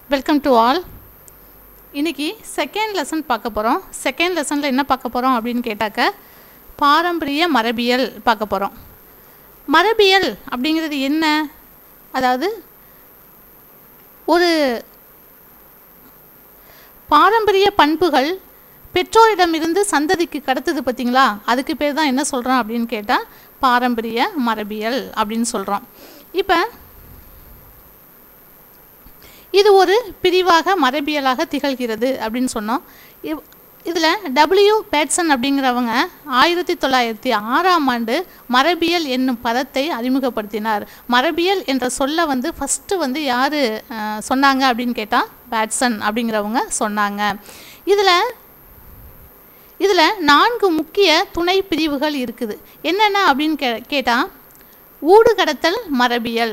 welcome to all இன்னைக்கு second lesson பார்க்க போகிறோம் செகண்ட் லெசனில் என்ன பார்க்க போகிறோம் அப்படின்னு கேட்டாக்க பாரம்பரிய மரபியல் பார்க்க போகிறோம் மரபியல் அப்படிங்கிறது என்ன அதாவது ஒரு பாரம்பரிய பண்புகள் பெற்றோரிடமிருந்து சந்ததிக்கு கடத்துது பார்த்தீங்களா அதுக்கு பேர் தான் என்ன சொல்கிறோம் அப்படின்னு கேட்டால் பாரம்பரிய மரபியல் அப்படின்னு சொல்கிறோம் இப்போ இது ஒரு பிரிவாக மரபியலாக திகழ்கிறது அப்படின்னு சொன்னோம் இவ் இதில் டபிள்யூ பேட்சன் அப்படிங்கிறவங்க ஆயிரத்தி தொள்ளாயிரத்தி ஆறாம் ஆண்டு மரபியல் என்னும் பதத்தை அறிமுகப்படுத்தினார் மரபியல் என்ற சொல்லை வந்து ஃபஸ்ட்டு வந்து யார் சொன்னாங்க அப்படின்னு கேட்டால் பேட்சன் அப்படிங்கிறவங்க சொன்னாங்க இதில் இதில் நான்கு முக்கிய துணை பிரிவுகள் இருக்குது என்னென்ன அப்படின்னு கே கேட்டால் ஊடு கடத்தல் மரபியல்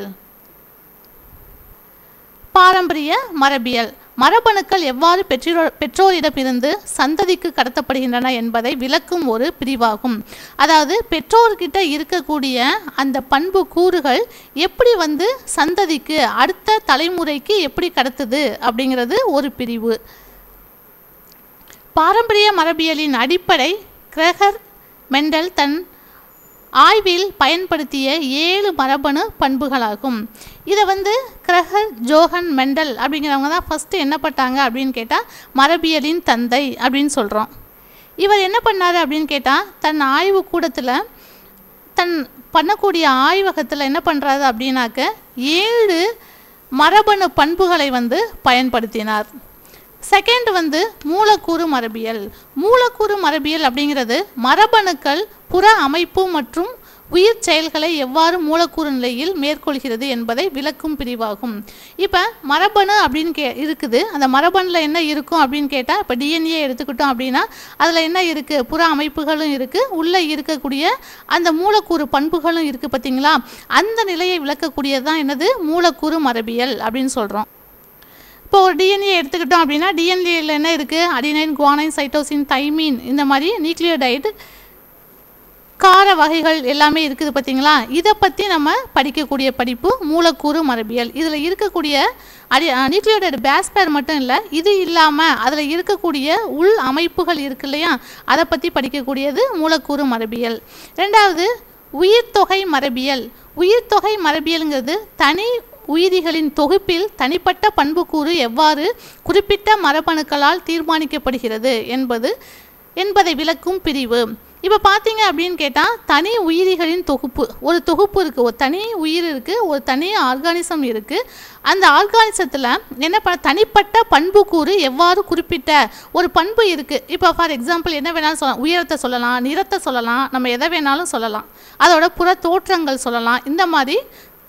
பாரம்பரிய மரபியல் மரபணுக்கள் எவ்வாறு பெற்றோர் பெற்றோரிடமிருந்து சந்ததிக்கு கடத்தப்படுகின்றன என்பதை விளக்கும் ஒரு பிரிவாகும் அதாவது பெற்றோர்கிட்ட இருக்கக்கூடிய அந்த பண்பு கூறுகள் எப்படி வந்து சந்ததிக்கு அடுத்த தலைமுறைக்கு எப்படி கடத்துது அப்படிங்கிறது ஒரு பிரிவு பாரம்பரிய மரபியலின் அடிப்படை கிரகர் மெண்டல் தன் ஆய்வில் பயன்படுத்திய ஏழு மரபணு பண்புகளாகும் இதை வந்து கிரகர் ஜோஹன் மெண்டல் அப்படிங்கிறவங்க தான் ஃபஸ்ட்டு என்ன பண்ணாங்க அப்படின்னு கேட்டால் மரபியலின் தந்தை அப்படின்னு சொல்கிறோம் இவர் என்ன பண்ணார் அப்படின்னு கேட்டால் தன் ஆய்வு கூடத்தில் தன் பண்ணக்கூடிய ஆய்வகத்தில் என்ன பண்ணுறாரு அப்படின்னாக்க ஏழு மரபணு பண்புகளை வந்து பயன்படுத்தினார் செகண்ட் வந்து மூலக்கூறு மரபியல் மூலக்கூறு மரபியல் அப்படிங்கிறது மரபணுக்கள் புற அமைப்பு மற்றும் உயிர் செயல்களை எவ்வாறு மூலக்கூறு நிலையில் மேற்கொள்கிறது என்பதை விளக்கும் பிரிவாகும் இப்போ மரபணு அப்படின்னு கே இருக்குது அந்த மரபணில் என்ன இருக்கும் அப்படின்னு கேட்டால் இப்போ டிஎன்ஏ எடுத்துக்கிட்டோம் அப்படின்னா அதில் என்ன இருக்குது புற அமைப்புகளும் இருக்குது உள்ளே இருக்கக்கூடிய அந்த மூலக்கூறு பண்புகளும் இருக்குது பார்த்தீங்களா அந்த நிலையை விளக்கக்கூடியது தான் என்னது மூலக்கூறு மரபியல் அப்படின்னு சொல்கிறோம் இப்போ ஒரு டிஎன்ஏ எடுத்துக்கிட்டோம் அப்படின்னா டிஎன்ஏல என்ன இருக்குது அடினைன் குவானைன் சைட்டோசின் தைமீன் இந்த மாதிரி நியூக்ளியோடைடு கார வகைகள் எல்லாமே இருக்குது பார்த்தீங்களா இதை பற்றி நம்ம படிக்கக்கூடிய படிப்பு மூலக்கூறு மரபியல் இதில் இருக்கக்கூடிய அடி நியூக்ளியோடைடு பேஸ்பேர் மட்டும் இல்லை இது இல்லாமல் அதில் இருக்கக்கூடிய உள் அமைப்புகள் இருக்கு இல்லையா அதை பற்றி படிக்கக்கூடியது மூலக்கூறு மரபியல் ரெண்டாவது உயிர்த்தொகை மரபியல் உயிர்த்தொகை மரபியலுங்கிறது தனி உயிரிகளின் தொகுப்பில் தனிப்பட்ட பண்புக்கூறு எவ்வாறு குறிப்பிட்ட மரபணுக்களால் தீர்மானிக்கப்படுகிறது என்பது என்பதை விளக்கும் பிரிவு இப்போ பார்த்தீங்க அப்படின்னு கேட்டால் தனி உயிரிகளின் தொகுப்பு ஒரு தொகுப்பு இருக்குது ஒரு தனி உயிர் இருக்குது ஒரு தனி ஆர்கானிசம் இருக்குது அந்த ஆர்கானிசத்தில் என்ன பண்ண தனிப்பட்ட பண்புக்கூறு எவ்வாறு குறிப்பிட்ட ஒரு பண்பு இருக்குது இப்போ ஃபார் எக்ஸாம்பிள் என்ன வேணாலும் சொல்லலாம் உயரத்தை சொல்லலாம் நிறத்தை சொல்லலாம் நம்ம எதை வேணாலும் சொல்லலாம் அதோட புற தோற்றங்கள் சொல்லலாம் இந்த மாதிரி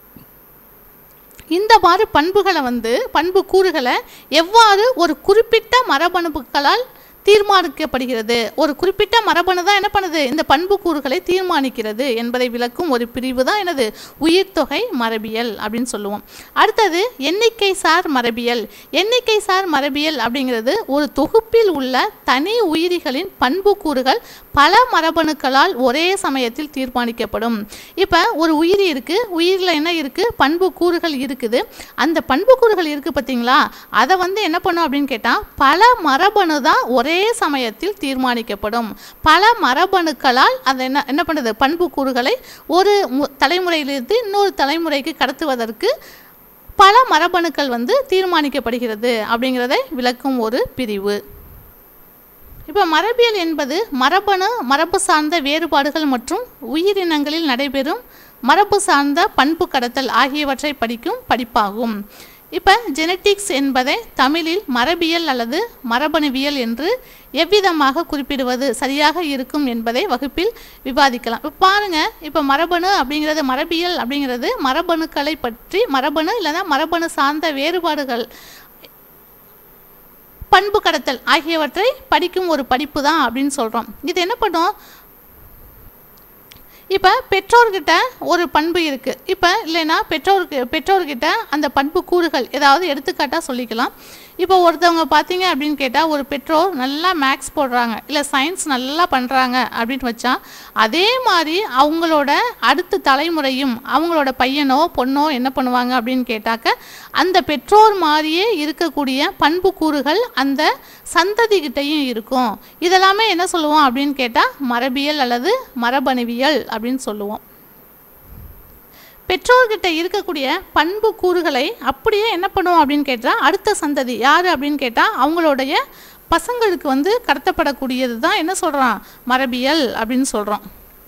இந்த மாதிரி பண்புகளை வந்து பண்பு கூறுகளை எவ்வாறு ஒரு குறிப்பிட்ட மரபணுக்களால் தீர்மானிக்கப்படுகிறது ஒரு குறிப்பிட்ட மரபணு தான் என்ன பண்ணுது இந்த பண்பு கூறுகளை தீர்மானிக்கிறது என்பதை விளக்கும் ஒரு பிரிவு தான் என்னது உயிர்த்தொகை மரபியல் அப்படின்னு சொல்லுவோம் அடுத்தது எண்ணிக்கை சார் மரபியல் எண்ணிக்கை சார் மரபியல் அப்படிங்கிறது ஒரு தொகுப்பில் உள்ள தனி உயிரிகளின் பண்பு கூறுகள் பல மரபணுக்களால் ஒரே சமயத்தில் தீர்மானிக்கப்படும் இப்போ ஒரு உயிரி இருக்குது உயிரில் என்ன இருக்குது பண்பு கூறுகள் இருக்குது அந்த பண்பு கூறுகள் இருக்குது பார்த்தீங்களா அதை வந்து என்ன பண்ணும் அப்படின்னு கேட்டால் பல மரபணு தான் ஒரே சமயத்தில் தீர்மானிக்கப்படும் பல மரபணுக்களால் அதை என்ன என்ன பண்ணுது பண்பு கூறுகளை ஒரு தலைமுறையிலிருந்து இன்னொரு தலைமுறைக்கு கடத்துவதற்கு பல மரபணுக்கள் வந்து தீர்மானிக்கப்படுகிறது அப்படிங்கிறதை விளக்கும் ஒரு பிரிவு இப்போ மரபியல் என்பது மரபணு மரபு சார்ந்த வேறுபாடுகள் மற்றும் உயிரினங்களில் நடைபெறும் மரபு சார்ந்த பண்பு கடத்தல் ஆகியவற்றை படிக்கும் படிப்பாகும் இப்போ ஜெனட்டிக்ஸ் என்பதை தமிழில் மரபியல் அல்லது மரபணுவியல் என்று எவ்விதமாக குறிப்பிடுவது சரியாக இருக்கும் என்பதை வகுப்பில் விவாதிக்கலாம் இப்போ பாருங்கள் இப்போ மரபணு அப்படிங்கிறது மரபியல் அப்படிங்கிறது மரபணுக்களை பற்றி மரபணு இல்லைன்னா மரபணு சார்ந்த வேறுபாடுகள் பண்பு கடத்தல் ஆகியவற்றை படிக்கும் ஒரு படிப்பு தான் அப்படின்னு சொல்கிறோம் இது என்ன பண்ணும் இப்போ பெற்றோர்கிட்ட ஒரு பண்பு இருக்குது இப்போ இல்லைன்னா பெற்றோருக்கு பெற்றோர்கிட்ட அந்த பண்பு கூறுகள் ஏதாவது எடுத்துக்காட்டாக சொல்லிக்கலாம் இப்போ ஒருத்தவங்க பார்த்தீங்க அப்படின்னு கேட்டால் ஒரு பெற்றோர் நல்லா மேக்ஸ் போடுறாங்க இல்லை சயின்ஸ் நல்லா பண்ணுறாங்க அப்படின்னு வச்சா அதே மாதிரி அவங்களோட அடுத்த தலைமுறையும் அவங்களோட பையனோ பொண்ணோ என்ன பண்ணுவாங்க அப்படின்னு கேட்டாக்க அந்த பெற்றோர் மாதிரியே இருக்கக்கூடிய பண்பு கூறுகள் அந்த சந்ததிகிட்டையும் இருக்கும் இதெல்லாமே என்ன சொல்லுவோம் அப்படின்னு கேட்டால் மரபியல் அல்லது மரபணுவியல் அப்படின்னு சொல்லுவோம் பெற்றோர்கிட்ட இருக்கக்கூடிய பண்பு கூறுகளை அப்படியே என்ன பண்ணுவோம் அப்படின்னு கேட்டால் அடுத்த சந்ததி யார் அப்படின்னு கேட்டால் அவங்களுடைய பசங்களுக்கு வந்து கடத்தப்படக்கூடியது தான் என்ன சொல்கிறான் மரபியல் அப்படின்னு சொல்கிறோம்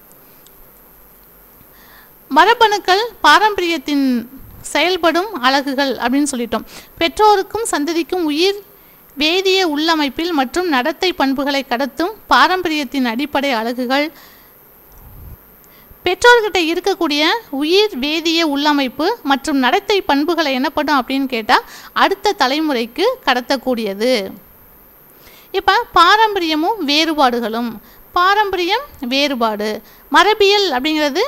மரபணுக்கள் பாரம்பரியத்தின் செயல்படும் அலகுகள் அப்படின்னு சொல்லிட்டோம் பெற்றோருக்கும் சந்ததிக்கும் உயிர் வேதிய உள்ளமைப்பில் மற்றும் நடத்தை பண்புகளை கடத்தும் பாரம்பரியத்தின் அடிப்படை அலகுகள் பெற்றோர்கிட்ட இருக்கக்கூடிய உயிர் வேதிய உள்ளமைப்பு மற்றும் நடத்தை பண்புகளை என்ன பண்ணும் அப்படின்னு கேட்டால் அடுத்த தலைமுறைக்கு கடத்தக்கூடியது இப்போ பாரம்பரியமும் வேறுபாடுகளும் பாரம்பரியம் வேறுபாடு மரபியல் அப்படிங்கிறது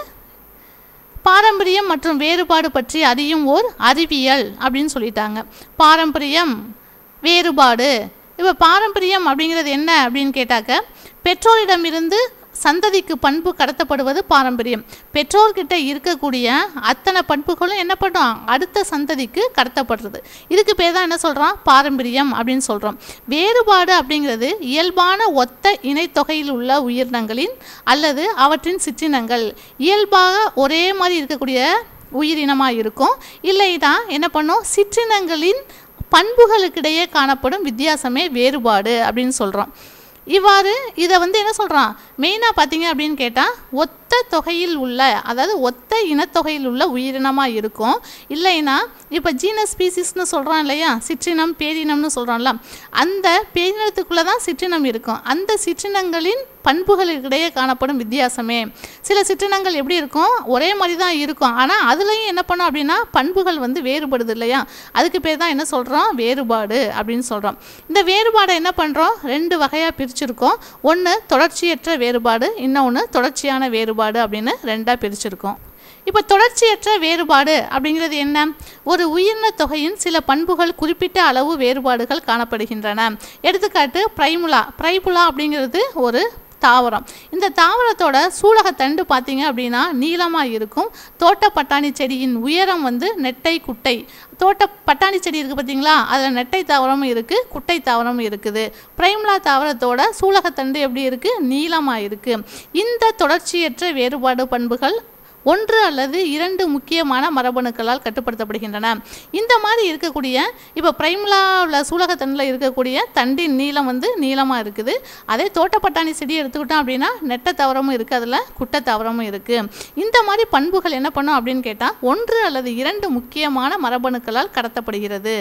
பாரம்பரியம் மற்றும் வேறுபாடு பற்றி அறியும் ஓர் அறிவியல் அப்படின்னு சொல்லிட்டாங்க பாரம்பரியம் வேறுபாடு இப்போ பாரம்பரியம் அப்படிங்கிறது என்ன அப்படின்னு கேட்டாக்க பெற்றோரிடமிருந்து சந்ததிக்கு பண்பு கடத்தப்படுவது பாரம்பரியம் பெற்றோர்கிட்ட இருக்கக்கூடிய அத்தனை பண்புகளும் என்ன பண்ணும் அடுத்த சந்ததிக்கு கடத்தப்படுறது இதுக்கு பேர் தான் என்ன சொல்கிறோம் பாரம்பரியம் அப்படின்னு சொல்கிறோம் வேறுபாடு அப்படிங்கிறது இயல்பான ஒத்த இணைத்தொகையில் உள்ள உயிரினங்களின் அல்லது அவற்றின் சிற்றினங்கள் இயல்பாக ஒரே மாதிரி இருக்கக்கூடிய உயிரினமாக இருக்கும் இல்லைனா என்ன பண்ணும் சிற்றினங்களின் பண்புகளுக்கிடையே காணப்படும் வித்தியாசமே வேறுபாடு அப்படின்னு சொல்கிறோம் இவ்வாறு இதை வந்து என்ன சொல்கிறான் மெயினாக பார்த்தீங்க அப்படின்னு கேட்டால் ஒத்த தொகையில் உள்ள அதாவது ஒத்த இனத்தொகையில் உள்ள உயிரினமாக இருக்கும் இல்லைன்னா இப்போ ஜீனஸ் ஸ்பீசிஸ்னு சொல்கிறான் இல்லையா சிற்றினம் பேரினம்னு சொல்கிறோம்ல அந்த பேரினத்துக்குள்ளே தான் சிற்றினம் இருக்கும் அந்த சிற்றினங்களின் பண்புகளுக்கிடையே காணப்படும் வித்தியாசமே சில சிற்றினங்கள் எப்படி இருக்கும் ஒரே மாதிரி தான் இருக்கும் ஆனால் அதுலேயும் என்ன பண்ணோம் அப்படின்னா பண்புகள் வந்து வேறுபடுது இல்லையா அதுக்கு பேர் தான் என்ன சொல்கிறோம் வேறுபாடு அப்படின்னு சொல்கிறோம் இந்த வேறுபாடை என்ன பண்ணுறோம் ரெண்டு வகையாக பிரிச்சிருக்கோம் ஒன்று தொடர்ச்சியற்ற வேறுபாடு இன்னொன்று தொடர்ச்சியான வேறுபாடு அப்படின்னு ரெண்டாக பிரிச்சிருக்கோம் இப்போ தொடர்ச்சியற்ற வேறுபாடு அப்படிங்கிறது என்ன ஒரு உயிரின தொகையின் சில பண்புகள் குறிப்பிட்ட அளவு வேறுபாடுகள் காணப்படுகின்றன எடுத்துக்காட்டு பிரைமுலா பிரைமுலா அப்படிங்கிறது ஒரு தாவரம் இந்த தாவரத்தோட சூலகத்தண்டு பார்த்தீங்க அப்படின்னா நீளமாக இருக்கும் தோட்ட பட்டாணி செடியின் உயரம் வந்து நெட்டை குட்டை தோட்ட பட்டாணி செடி இருக்குது பார்த்தீங்களா அதில் நெட்டை தாவரமும் இருக்குது குட்டை தாவரமும் இருக்குது பிரைம்லா தாவரத்தோட சூலகத்தண்டு எப்படி இருக்குது நீளமாக இருக்குது இந்த தொடர்ச்சியற்ற வேறுபாடு பண்புகள் ஒன்று அல்லது இரண்டு முக்கியமான மரபணுக்களால் கட்டுப்படுத்தப்படுகின்றன இந்த மாதிரி இருக்கக்கூடிய இப்போ பிரைம்லாவில் சூலகத்தண்டில் இருக்கக்கூடிய தண்டின் நீளம் வந்து நீளமாக இருக்குது அதே தோட்டப்பட்டாணி செடி எடுத்துக்கிட்டோம் அப்படின்னா நெட்ட தவறமும் இருக்குது அதில் குட்டை தவறமும் இருக்குது இந்த மாதிரி பண்புகள் என்ன பண்ணும் அப்படின்னு கேட்டால் ஒன்று அல்லது இரண்டு முக்கியமான மரபணுக்களால் கடத்தப்படுகிறது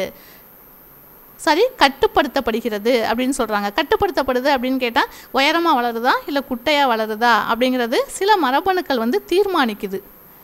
சரி கட்டுப்படுத்தப்படுகிறது அப்படின்னு சொல்கிறாங்க கட்டுப்படுத்தப்படுது அப்படின்னு கேட்டால் உயரமாக வளருதா இல்லை குட்டையாக வளருதா அப்படிங்கிறது சில மரபணுக்கள் வந்து தீர்மானிக்குது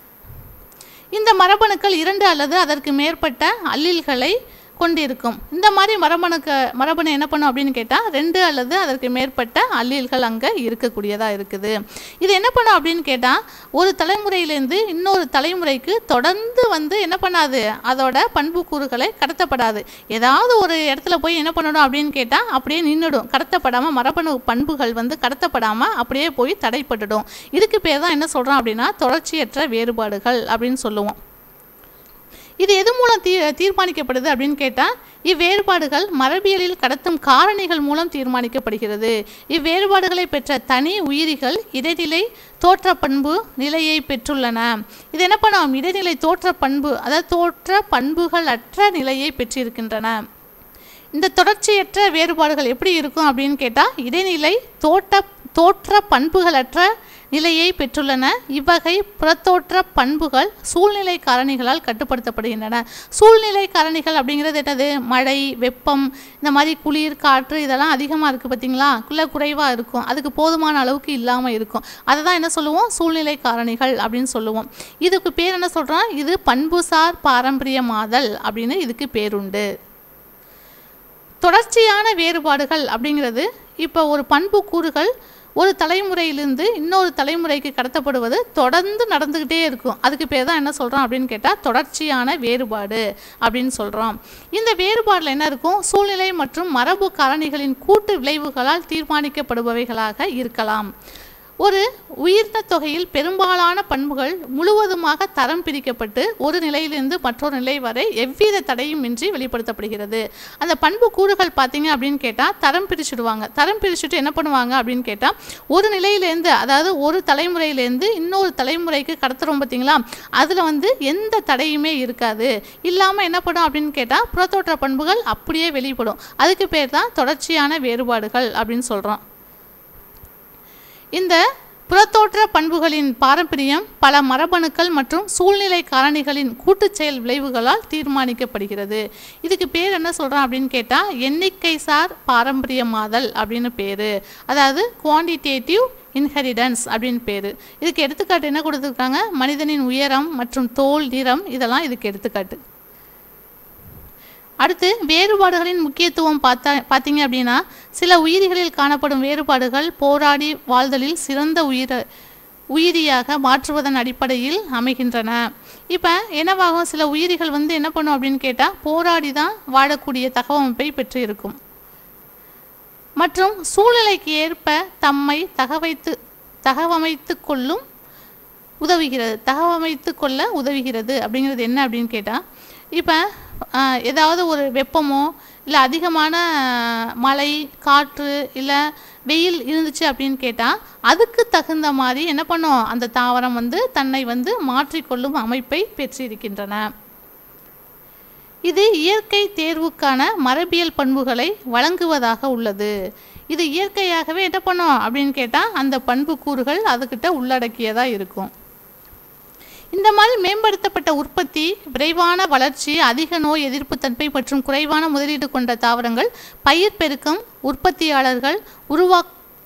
இந்த மரபணுக்கள் இரண்டு அல்லது அதற்கு மேற்பட்ட அல்லீல்களை கொண்டிருக்கும் இந்த மாதிரி மரபணுக்க மரபணு என்ன பண்ணும் அப்படின்னு கேட்டால் ரெண்டு அல்லது அதற்கு மேற்பட்ட அல்லீல்கள் அங்கே இருக்கக்கூடியதாக இருக்குது இது என்ன பண்ணும் அப்படின்னு கேட்டால் ஒரு தலைமுறையிலேருந்து இன்னொரு தலைமுறைக்கு தொடர்ந்து வந்து என்ன பண்ணாது அதோட பண்புக்கூறுகளை கடத்தப்படாது ஏதாவது ஒரு இடத்துல போய் என்ன பண்ணணும் அப்படின்னு கேட்டால் அப்படியே நின்றுடும் கடத்தப்படாமல் மரபணு பண்புகள் வந்து கடத்தப்படாமல் அப்படியே போய் தடைப்பட்டுடும் இதுக்கு பேர் தான் என்ன சொல்கிறோம் அப்படின்னா தொடர்ச்சியற்ற வேறுபாடுகள் அப்படின்னு சொல்லுவோம் இது எது மூலம் தீ தீர்மானிக்கப்படுது அப்படின்னு கேட்டால் இவ்வேறுபாடுகள் மரபியலில் கடத்தும் காரணிகள் மூலம் தீர்மானிக்கப்படுகிறது இவ்வேறுபாடுகளை பெற்ற தனி உயிரிகள் இடைநிலை தோற்ற பண்பு நிலையை பெற்றுள்ளன இது என்ன பண்ணும் இடைநிலை தோற்ற பண்பு அதாவது தோற்ற பண்புகள் அற்ற நிலையை பெற்றிருக்கின்றன இந்த தொடர்ச்சியற்ற வேறுபாடுகள் எப்படி இருக்கும் அப்படின்னு கேட்டால் இடைநிலை தோட்ட தோற்ற பண்புகளற்ற நிலையை பெற்றுள்ளன இவ்வகை புறத்தோற்ற பண்புகள் சூழ்நிலை காரணிகளால் கட்டுப்படுத்தப்படுகின்றன சூழ்நிலை காரணிகள் அப்படிங்கிறது என்னது மழை வெப்பம் இந்த மாதிரி குளிர் காற்று இதெல்லாம் அதிகமாக இருக்குது பார்த்தீங்களா இல்லை குறைவாக இருக்கும் அதுக்கு போதுமான அளவுக்கு இல்லாமல் இருக்கும் அதை தான் என்ன சொல்லுவோம் சூழ்நிலை காரணிகள் அப்படின்னு சொல்லுவோம் இதுக்கு பேர் என்ன சொல்கிறோம் இது பண்புசார் பாரம்பரியமாதல் அப்படின்னு இதுக்கு பேருண்டு தொடர்ச்சியான வேறுபாடுகள் அப்படிங்கிறது இப்போ ஒரு பண்பு கூறுகள் ஒரு தலைமுறையிலிருந்து இன்னொரு தலைமுறைக்கு கடத்தப்படுவது தொடர்ந்து நடந்துக்கிட்டே இருக்கும் அதுக்கு பேர் தான் என்ன சொல்கிறோம் அப்படின்னு கேட்டால் தொடர்ச்சியான வேறுபாடு அப்படின்னு சொல்கிறோம் இந்த வேறுபாடில் என்ன இருக்கும் சூழ்நிலை மற்றும் மரபு காரணிகளின் கூட்டு விளைவுகளால் தீர்மானிக்கப்படுபவைகளாக இருக்கலாம் ஒரு உயிர்த்த தொகையில் பெரும்பாலான பண்புகள் முழுவதுமாக தரம் பிரிக்கப்பட்டு ஒரு நிலையிலிருந்து மற்றொரு நிலை வரை எவ்வித தடையும் இன்றி வெளிப்படுத்தப்படுகிறது அந்த பண்பு கூறுகள் பார்த்தீங்க அப்படின்னு கேட்டால் தரம் பிரிச்சுடுவாங்க தரம் பிரிச்சுட்டு என்ன பண்ணுவாங்க அப்படின்னு கேட்டால் ஒரு நிலையிலேருந்து அதாவது ஒரு தலைமுறையிலேருந்து இன்னொரு தலைமுறைக்கு கடத்துறோம் பார்த்தீங்களா அதில் வந்து எந்த தடையுமே இருக்காது இல்லாமல் என்ன பண்ணும் அப்படின்னு கேட்டால் புறத்தோற்ற பண்புகள் அப்படியே வெளிப்படும் அதுக்கு பேர் தான் தொடர்ச்சியான வேறுபாடுகள் அப்படின்னு சொல்கிறோம் இந்த புறத்தோற்ற பண்புகளின் பாரம்பரியம் பல மரபணுக்கள் மற்றும் சூழ்நிலை காரணிகளின் கூட்டுச் செயல் விளைவுகளால் தீர்மானிக்கப்படுகிறது இதுக்கு பேர் என்ன சொல்கிறோம் அப்படின்னு கேட்டால் எண்ணிக்கை சார் பாரம்பரியமாதல் அப்படின்னு பேர் அதாவது குவான்டிடேட்டிவ் இன்ஹெரிடன்ஸ் அப்படின்னு பேர் இதுக்கு எடுத்துக்காட்டு என்ன கொடுத்துருக்காங்க மனிதனின் உயரம் மற்றும் தோல் நிறம் இதெல்லாம் இதுக்கு எடுத்துக்காட்டு அடுத்து வேறுபாடுகளின் முக்கியத்துவம் பார்த்தா பார்த்தீங்க அப்படின்னா சில உயிரிகளில் காணப்படும் வேறுபாடுகள் போராடி வாழ்தலில் சிறந்த உயிர உயிரியாக மாற்றுவதன் அடிப்படையில் அமைகின்றன இப்போ என்னவாகும் சில உயிரிகள் வந்து என்ன பண்ணும் அப்படின்னு கேட்டால் போராடி தான் வாழக்கூடிய தகவமைப்பை பெற்று இருக்கும் மற்றும் சூழ்நிலைக்கு ஏற்ப தம்மை தகவைத்து தகவமைத்து கொள்ளும் உதவுகிறது தகவமைத்து கொள்ள உதவுகிறது அப்படிங்கிறது என்ன அப்படின்னு கேட்டால் இப்போ ஏதாவது ஒரு வெப்பமோ இல்லை அதிகமான மழை காற்று இல்லை வெயில் இருந்துச்சு அப்படின்னு கேட்டால் அதுக்கு தகுந்த மாதிரி என்ன பண்ணும் அந்த தாவரம் வந்து தன்னை வந்து மாற்றிக்கொள்ளும் அமைப்பை பெற்றிருக்கின்றன இது இயற்கை தேர்வுக்கான மரபியல் பண்புகளை வழங்குவதாக உள்ளது இது இயற்கையாகவே என்ன பண்ணும் அப்படின்னு கேட்டால் அந்த பண்பு கூறுகள் அதுக்கிட்ட உள்ளடக்கியதாக இருக்கும் இந்த மாதிரி மேம்படுத்தப்பட்ட உற்பத்தி விரைவான வளர்ச்சி அதிக நோய் எதிர்ப்பு தன்மை மற்றும் குறைவான முதலீடு கொண்ட தாவரங்கள் பயிர் பெருக்கம் உற்பத்தியாளர்கள் உருவா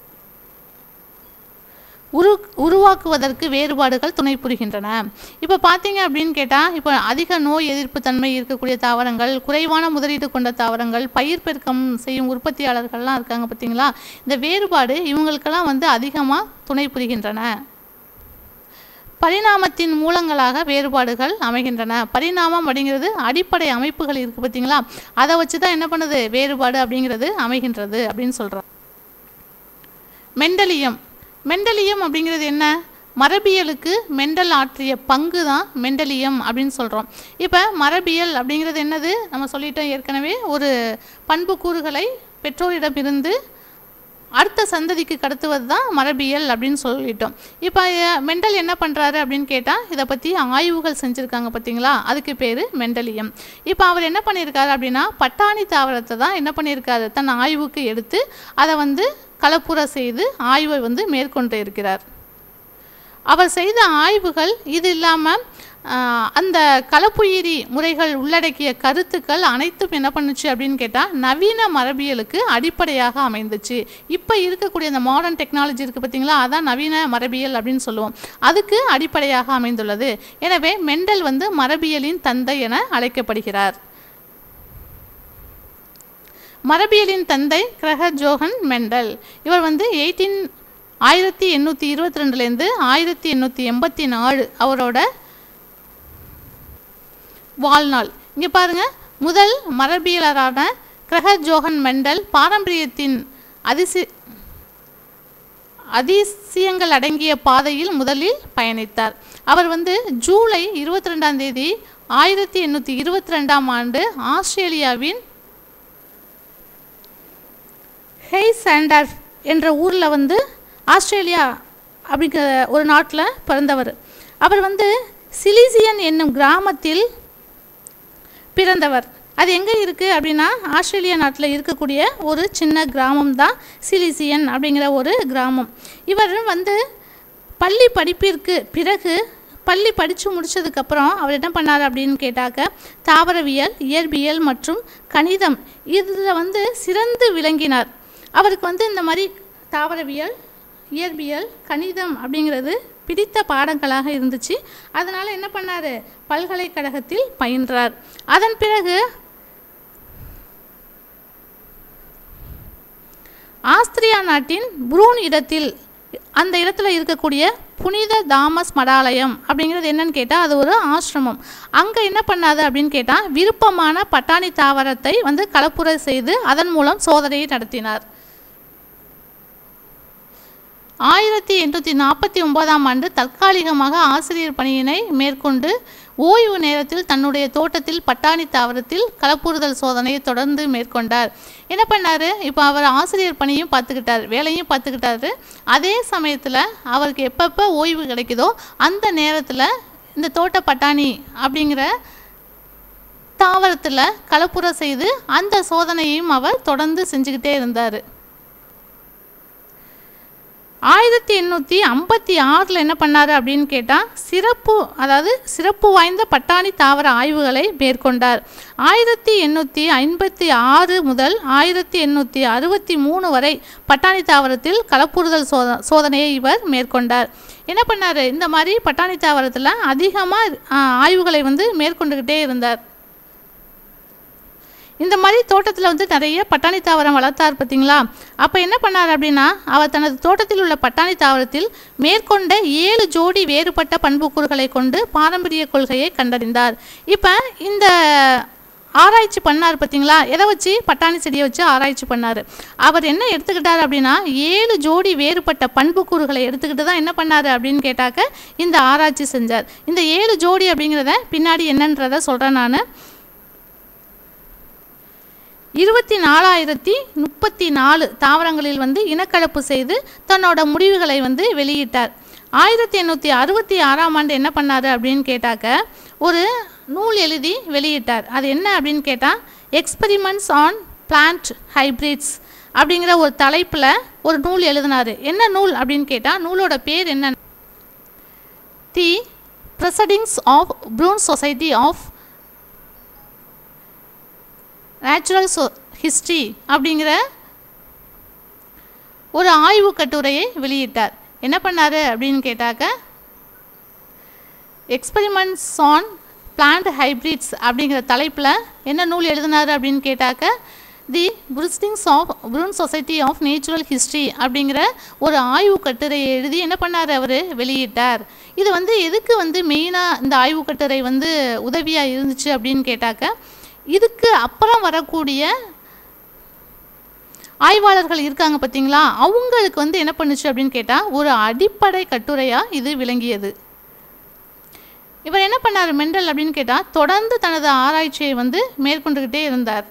உரு உருவாக்குவதற்கு வேறுபாடுகள் துணை புரிகின்றன இப்போ பார்த்தீங்க அப்படின்னு கேட்டால் இப்போ அதிக நோய் எதிர்ப்பு தன்மை இருக்கக்கூடிய தாவரங்கள் குறைவான முதலீடு கொண்ட தாவரங்கள் பயிர் பெருக்கம் செய்யும் உற்பத்தியாளர்கள்லாம் இருக்காங்க பார்த்தீங்களா இந்த வேறுபாடு இவங்களுக்கெல்லாம் வந்து அதிகமாக துணை புரிகின்றன பரிணாமத்தின் மூலங்களாக வேறுபாடுகள் அமைகின்றன பரிணாமம் அப்படிங்கிறது அடிப்படை அமைப்புகள் இருக்குது பார்த்தீங்களா அதை வச்சு தான் என்ன பண்ணுது வேறுபாடு அப்படிங்கிறது அமைகின்றது அப்படின்னு சொல்கிறோம் மெண்டலியம் மெண்டலியம் அப்படிங்கிறது என்ன மரபியலுக்கு மெண்டல் ஆற்றிய பங்கு தான் மெண்டலியம் அப்படின்னு சொல்கிறோம் இப்போ மரபியல் அப்படிங்கிறது என்னது நம்ம சொல்லிட்டோம் ஏற்கனவே ஒரு பண்பு கூறுகளை பெற்றோரிடமிருந்து அடுத்த சந்ததிக்கு கடத்துவது தான் மரபியல் அப்படின்னு சொல்லிட்டோம் இப்போ மெண்டல் என்ன பண்ணுறாரு அப்படின்னு கேட்டால் இதை பற்றி ஆய்வுகள் செஞ்சுருக்காங்க பார்த்தீங்களா அதுக்கு பேர் மெண்டலியம் இப்போ அவர் என்ன பண்ணியிருக்காரு அப்படின்னா பட்டாணி தாவரத்தை தான் என்ன பண்ணியிருக்காரு தன் ஆய்வுக்கு எடுத்து அதை வந்து கலப்புற செய்து ஆய்வை வந்து மேற்கொண்டு இருக்கிறார் அவர் செய்த ஆய்வுகள் இது இல்லாமல் அந்த கலப்புயிரி முறைகள் உள்ளடக்கிய கருத்துக்கள் அனைத்தும் என்ன பண்ணுச்சு அப்படின்னு கேட்டால் நவீன மரபியலுக்கு அடிப்படையாக அமைந்துச்சு இப்போ இருக்கக்கூடிய அந்த மாடர்ன் டெக்னாலஜி இருக்குது பார்த்தீங்களா அதான் நவீன மரபியல் அப்படின்னு சொல்லுவோம் அதுக்கு அடிப்படையாக அமைந்துள்ளது எனவே மெண்டல் வந்து மரபியலின் தந்தை என அழைக்கப்படுகிறார் மரபியலின் தந்தை கிரகர் ஜோஹன் மெண்டல் இவர் வந்து எயிட்டீன் ஆயிரத்தி எண்ணூற்றி இருபத்தி ரெண்டுலேருந்து ஆயிரத்தி எண்ணூற்றி எண்பத்தி நாலு அவரோட வாழ்நாள் இங்கே பாருங்கள் முதல் மரபியலரான கிரகர் ஜோஹன் மெண்டல் பாரம்பரியத்தின் அதிசி அதிசயங்கள் அடங்கிய பாதையில் முதலில் பயணித்தார் அவர் வந்து ஜூலை இருபத்தி ரெண்டாம் தேதி ஆயிரத்தி எண்ணூற்றி இருபத்தி ரெண்டாம் ஆண்டு ஆஸ்திரேலியாவின் ஹெய்சாண்டர் என்ற ஊரில் வந்து ஆஸ்திரேலியா அப்படிங்கிற ஒரு நாட்டில் பிறந்தவர் அவர் வந்து சிலிசியன் என்னும் கிராமத்தில் பிறந்தவர் அது எங்கே இருக்குது அப்படின்னா ஆஸ்திரேலியா நாட்டில் இருக்கக்கூடிய ஒரு சின்ன கிராமம் தான் சிலிசியன் அப்படிங்கிற ஒரு கிராமம் இவர் வந்து பள்ளி படிப்பிற்கு பிறகு பள்ளி படித்து முடித்ததுக்கப்புறம் அவர் என்ன பண்ணார் அப்படின்னு கேட்டாக்க தாவரவியல் இயற்பியல் மற்றும் கணிதம் இதில் வந்து சிறந்து விளங்கினார் அவருக்கு வந்து இந்த மாதிரி தாவரவியல் இயற்பியல் கணிதம் அப்படிங்கிறது பிடித்த பாடங்களாக இருந்துச்சு அதனால் என்ன பண்ணார் பல்கலைக்கழகத்தில் பயின்றார் அதன் பிறகு ஆஸ்திரியா நாட்டின் புரூன் இடத்தில் அந்த இடத்துல இருக்கக்கூடிய புனித தாமஸ் மடாலயம் அப்படிங்கிறது என்னன்னு கேட்டால் அது ஒரு ஆசிரமம் அங்கே என்ன பண்ணாது அப்படின்னு கேட்டால் விருப்பமான பட்டாணி தாவரத்தை வந்து கலப்புரை செய்து அதன் மூலம் சோதனையை நடத்தினார் ஆயிரத்தி எண்ணூற்றி நாற்பத்தி ஒன்பதாம் ஆண்டு தற்காலிகமாக ஆசிரியர் பணியினை மேற்கொண்டு ஓய்வு நேரத்தில் தன்னுடைய தோட்டத்தில் பட்டாணி தாவரத்தில் கலப்புறுதல் சோதனையை தொடர்ந்து மேற்கொண்டார் என்ன பண்ணார் இப்போ அவர் ஆசிரியர் பணியும் பார்த்துக்கிட்டார் வேலையும் பார்த்துக்கிட்டாரு அதே சமயத்தில் அவருக்கு எப்பப்போ ஓய்வு கிடைக்குதோ அந்த நேரத்தில் இந்த தோட்ட பட்டாணி அப்படிங்கிற தாவரத்தில் கலப்புற செய்து அந்த சோதனையும் அவர் தொடர்ந்து செஞ்சுக்கிட்டே இருந்தார் ஆயிரத்தி எண்ணூற்றி ஐம்பத்தி ஆறில் என்ன பண்ணார் அப்படின்னு கேட்டால் சிறப்பு அதாவது சிறப்பு வாய்ந்த பட்டாணி தாவர ஆய்வுகளை மேற்கொண்டார் ஆயிரத்தி எண்ணூற்றி ஐம்பத்தி ஆறு முதல் ஆயிரத்தி எண்ணூற்றி அறுபத்தி மூணு வரை பட்டாணி தாவரத்தில் கலப்புறுதல் சோத சோதனையை இவர் மேற்கொண்டார் என்ன பண்ணார் இந்த மாதிரி பட்டாணி தாவரத்தில் அதிகமாக ஆய்வுகளை வந்து மேற்கொண்டுக்கிட்டே இருந்தார் இந்த மாதிரி தோட்டத்தில் வந்து நிறைய பட்டாணி தாவரம் வளர்த்தார் பார்த்தீங்களா அப்போ என்ன பண்ணார் அப்படின்னா அவர் தனது தோட்டத்தில் உள்ள பட்டாணி தாவரத்தில் மேற்கொண்ட ஏழு ஜோடி வேறுபட்ட பண்புக்கூறுகளை கொண்டு பாரம்பரிய கொள்கையை கண்டறிந்தார் இப்போ இந்த ஆராய்ச்சி பண்ணார் பார்த்தீங்களா எதை வச்சு பட்டாணி செடியை வச்சு ஆராய்ச்சி பண்ணார் அவர் என்ன எடுத்துக்கிட்டார் அப்படின்னா ஏழு ஜோடி வேறுபட்ட பண்புக்கூறுகளை எடுத்துக்கிட்டு தான் என்ன பண்ணார் அப்படின்னு கேட்டாக்க இந்த ஆராய்ச்சி செஞ்சார் இந்த ஏழு ஜோடி அப்படிங்கிறத பின்னாடி என்னன்றதை சொல்கிறேன் நான் இருபத்தி நாலாயிரத்தி முப்பத்தி நாலு தாவரங்களில் வந்து இனக்கலப்பு செய்து தன்னோட முடிவுகளை வந்து வெளியிட்டார் ஆயிரத்தி எண்ணூற்றி அறுபத்தி ஆறாம் ஆண்டு என்ன பண்ணார் அப்படின்னு கேட்டாக்க ஒரு நூல் எழுதி வெளியிட்டார் அது என்ன அப்படின்னு கேட்டால் எக்ஸ்பெரிமெண்ட்ஸ் ஆன் பிளான்ட் ஹைப்ரிட்ஸ் அப்படிங்கிற ஒரு தலைப்பில் ஒரு நூல் எழுதினார் என்ன நூல் அப்படின்னு கேட்டால் நூலோட பேர் என்ன the proceedings of Brunn society of natural so history அப்படிங்கிற ஒரு ஆய்வு கட்டுரையை வெளியிட்டார் என்ன பண்ணார் அப்படின்னு கேட்டாக்க எக்ஸ்பெரிமெண்ட்ஸ் ஆன் பிளான்ட் ஹைப்ரிட்ஸ் அப்படிங்கிற தலைப்பில் என்ன நூல் எழுதினார் அப்படின்னு கேட்டாக்க the proceedings of Brunn society of natural history அப்படிங்கிற ஒரு ஆய்வு கட்டுரையை எழுதி என்ன பண்ணார் அவர் வெளியிட்டார் இது வந்து எதுக்கு வந்து மெயினாக இந்த ஆய்வு கட்டுரை வந்து உதவியாக இருந்துச்சு அப்படின்னு கேட்டாக்க இதுக்கு அப்புறம் வரக்கூடிய ஆய்வாளர்கள் இருக்காங்க பார்த்தீங்களா அவங்களுக்கு வந்து என்ன பண்ணுச்சு அப்படின்னு கேட்டால் ஒரு அடிப்படை கட்டுரையாக இது விளங்கியது இவர் என்ன பண்ணார் மெண்டல் அப்படின்னு கேட்டால் தொடர்ந்து தனது ஆராய்ச்சியை வந்து மேற்கொண்டுக்கிட்டே இருந்தார்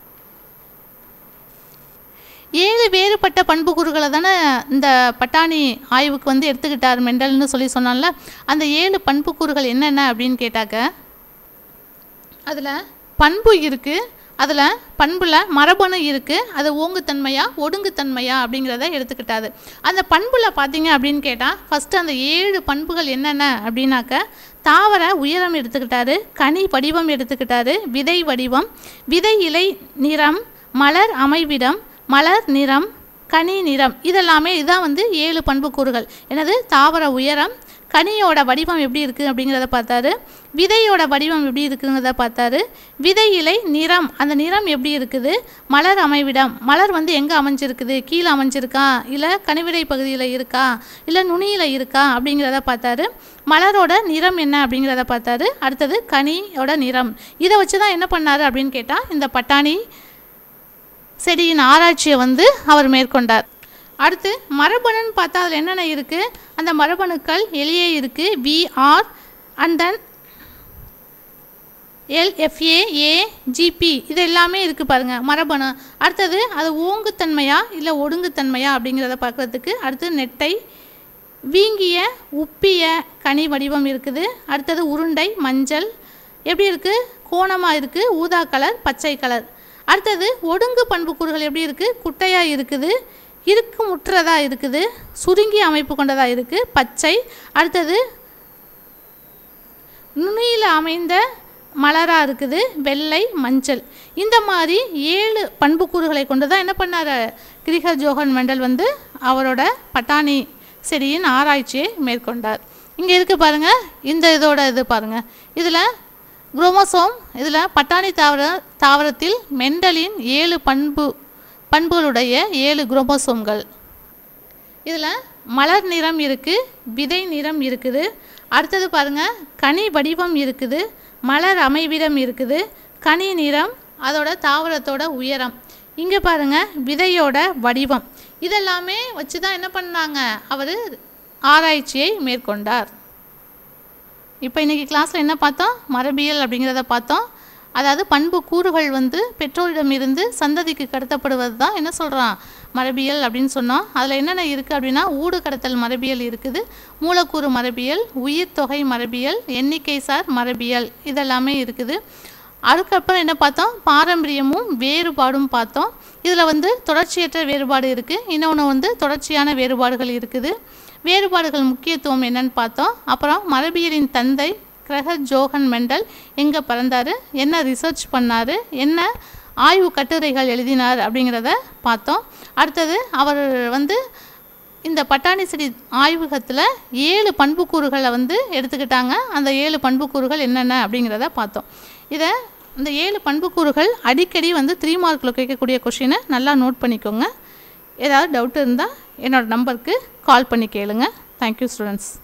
ஏழு வேறுபட்ட பண்புக்கூறுகளை தானே இந்த பட்டாணி ஆய்வுக்கு வந்து எடுத்துக்கிட்டார் மெண்டல்னு சொல்லி சொன்னால அந்த ஏழு பண்புக்கூறுகள் என்னென்ன அப்படின்னு கேட்டாக்க அதில் பண்பு இருக்குது அதில் பண்பில் மரபணு இருக்குது அது ஓங்குத்தன்மையா ஒடுங்குத்தன்மையா அப்படிங்கிறத எடுத்துக்கிட்டாது அந்த பண்பில் பார்த்தீங்க அப்படின்னு கேட்டால் ஃபஸ்ட்டு அந்த ஏழு பண்புகள் என்னென்ன அப்படின்னாக்க தாவர உயரம் எடுத்துக்கிட்டாரு கனி வடிவம் எடுத்துக்கிட்டாரு விதை வடிவம் விதை இலை நிறம் மலர் அமைவிடம் மலர் நிறம் கனி நிறம் இதெல்லாமே இதுதான் வந்து ஏழு பண்புக்கூறுகள் எனது தாவர உயரம் கனியோட வடிவம் எப்படி இருக்குது அப்படிங்கிறத பார்த்தாரு விதையோட வடிவம் எப்படி இருக்குங்கிறத பார்த்தாரு விதை இலை நிறம் அந்த நிறம் எப்படி இருக்குது மலர் அமைவிடம் மலர் வந்து எங்கே அமைஞ்சிருக்குது கீழே அமைஞ்சிருக்கா இல்லை கனிவிடை பகுதியில் இருக்கா இல்லை நுனியில் இருக்கா அப்படிங்கிறத பார்த்தாரு மலரோட நிறம் என்ன அப்படிங்கிறத பார்த்தாரு அடுத்தது கனியோட நிறம் இதை வச்சு தான் என்ன பண்ணார் அப்படின்னு கேட்டால் இந்த பட்டாணி செடியின் ஆராய்ச்சியை வந்து அவர் மேற்கொண்டார் அடுத்து மரபணுன்னு பார்த்தா அதில் என்னென்ன இருக்குது அந்த மரபணுக்கள் எளியே இருக்குது VR and then LFA A GB இது எல்லாமே இருக்குது பாருங்கள் மரபணு அடுத்தது அது ஓங்குத்தன்மையா இல்லை ஒடுங்குத்தன்மையா அப்படிங்கிறத பார்க்குறதுக்கு அடுத்து நெட்டை வீங்கிய உப்பிய கனி வடிவம் இருக்குது அடுத்தது உருண்டை மஞ்சள் எப்படி இருக்குது கோணமாக இருக்குது ஊதா கலர் பச்சை கலர் அடுத்தது ஒடுங்கு பண்புக்கூறுகள் எப்படி இருக்குது குட்டையாக இருக்குது இருக்கு முற்றதாக இருக்குது சுருங்கிய அமைப்பு கொண்டதாக இருக்குது பச்சை அடுத்தது நுனியில் அமைந்த மலராக இருக்குது வெள்ளை மஞ்சள் இந்த மாதிரி ஏழு பண்புக்கூறுகளை கொண்டு தான் என்ன பண்ணார் கிரிகர் ஜோகன் மெண்டல் வந்து அவரோட பட்டாணி செடியின் ஆராய்ச்சியை மேற்கொண்டார் இங்கே இருக்குது பாருங்கள் இந்த இதோட இது பாருங்கள் இதில் குரோமோசோம் இதில் பட்டாணி தாவர தாவரத்தில் மெண்டலின் ஏழு பண்பு பண்புகளுடைய ஏழு குரோமோசோம்கள் இதில் மலர் நிறம் இருக்குது விதை நிறம் இருக்குது அடுத்தது பாருங்கள் கனி வடிவம் இருக்குது மலர் அமைவிடம் இருக்குது கனி நிறம் அதோட தாவரத்தோட உயரம் இங்கே பாருங்கள் விதையோட வடிவம் இதெல்லாமே வச்சு தான் என்ன பண்ணாங்க அவர் ஆராய்ச்சியை மேற்கொண்டார் இப்போ இன்றைக்கி கிளாஸில் என்ன பார்த்தோம் மரபியல் அப்படிங்கிறத பார்த்தோம் அதாவது பண்பு கூறுகள் வந்து பெற்றோரிடமிருந்து சந்ததிக்கு கடத்தப்படுவது தான் என்ன சொல்கிறான் மரபியல் அப்படின்னு சொன்னோம் அதில் என்னென்ன இருக்குது அப்படின்னா ஊடு கடத்தல் மரபியல் இருக்குது மூலக்கூறு மரபியல் உயிர் தொகை மரபியல் எண்ணிக்கை சார் மரபியல் இதெல்லாமே இருக்குது அதுக்கப்புறம் என்ன பார்த்தோம் பாரம்பரியமும் வேறுபாடும் பார்த்தோம் இதில் வந்து தொடர்ச்சியற்ற வேறுபாடு இருக்குது இன்னொன்று வந்து தொடர்ச்சியான வேறுபாடுகள் இருக்குது வேறுபாடுகள் முக்கியத்துவம் என்னன்னு பார்த்தோம் அப்புறம் மரபியலின் தந்தை கிரகர் ஜோகன் மெண்டல் எங்கே பிறந்தார் என்ன ரிசர்ச் பண்ணார் என்ன ஆய்வு கட்டுரைகள் எழுதினார் அப்படிங்கிறத பார்த்தோம் அடுத்தது அவர் வந்து இந்த பட்டாணி செடி ஆய்வகத்தில் ஏழு பண்புக்கூறுகளை வந்து எடுத்துக்கிட்டாங்க அந்த ஏழு பண்புக்கூறுகள் என்னென்ன அப்படிங்கிறத பார்த்தோம் இதை இந்த ஏழு பண்புக்கூறுகள் அடிக்கடி வந்து த்ரீ மார்க்கில் கேட்கக்கூடிய கொஷினை நல்லா நோட் பண்ணிக்கோங்க ஏதாவது டவுட் இருந்தால் என்னோடய நம்பருக்கு கால் பண்ணி கேளுங்க தேங்க்யூ ஸ்டூடெண்ட்ஸ்